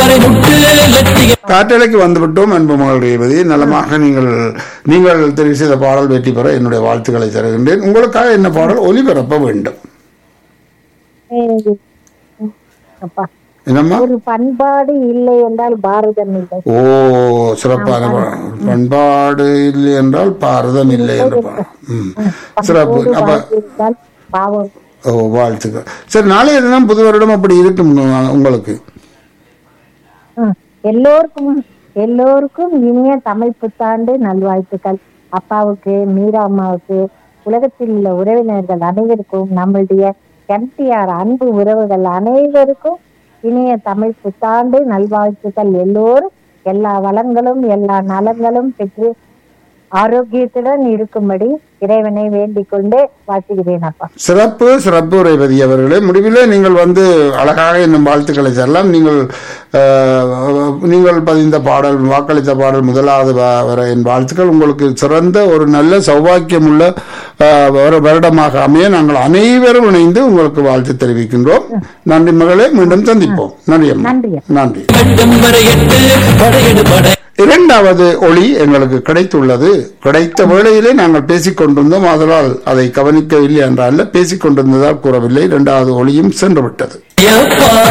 காற்றலைக்கு வந்துவிட்டோம் அன்பு மகள் ரேவதி நலமாக நீங்கள் நீங்கள் தெரிவு செய்த பாடல் வெற்றி பெற என்னுடைய வாழ்த்துக்களை தருகின்றேன் உங்களுக்காக என்ன பாடல் ஒலிபரப்ப வேண்டும் ஏய், அப்பா என்னம்மா ஒரு பண்பாடு இல்லை என்றால் பாரதம் இல்லை ஓ சிறப்பான பாடல். பண்பாடு இல்லை என்றால் பாரதம் இல்லை என்று பாடல். ம். சிறப்பு ஒரு அப்ப வாழ்க்கை இருந்தால் பாவம் ஓ வாழ்த்துக்கள் சரி நாளைய தினம் புது வருடம் அப்படி இருக்கும் உங்களுக்கு ம். எல்லோருக்கும் எல்லோருக்கும் இனிய தமிழ் புத்தாண்டு நல்வாழ்த்துக்கள் அப்பாவுக்கு மீரா அம்மாவுக்கு உலகத்தில் உள்ள உறவினர்கள் அனைவருக்கும் நம்மளுடைய எம்டிஆர் அன்பு உறவுகள் அனைவருக்கும் இனிய தமிழ் புத்தாண்டு நல்வாழ்த்துக்கள் எல்லோரும் எல்லா வளங்களும் எல்லா நலங்களும் பெற்று ஆரோக்கியத்துடன் இருக்கும்படி இறைவனை வேண்டிக் கொண்டு வாழ்த்துகிறேன் அப்பா சிறப்பு சிறப்பு ரேவதி அவர்களே முடிவிலே நீங்கள் வந்து அழகாக இன்னும் வாழ்த்துக்களை தரலாம் நீங்கள் அஹ், நீங்கள் பதிந்த பாடல் வாக்களித்த பாடல் முதலாவது வ- வர என் வாழ்த்துக்கள் உங்களுக்கு சிறந்த ஒரு நல்ல சௌபாக்கியமுள்ள அஹ், வரு- வருடமாக அமைய நாங்கள் அனைவரும் இணைந்து உங்களுக்கு வாழ்த்து தெரிவிக்கின்றோம் நன்றி மகளே மீண்டும் சந்திப்போம் நன்றி அம்மா நன்றி. நன்றி இரண்டாவது ஒளி எங்களுக்கு கிடைத்துள்ளது கிடைத்த வேளையிலே நாங்கள் பேசிக் கொண்டிருந்தோம் அதனால் அதை கவனிக்கவில்லை என்றால் பேசிக் கொண்டிருந்ததால் கூறவில்லை இரண்டாவது ஒளியும் சென்று விட்டது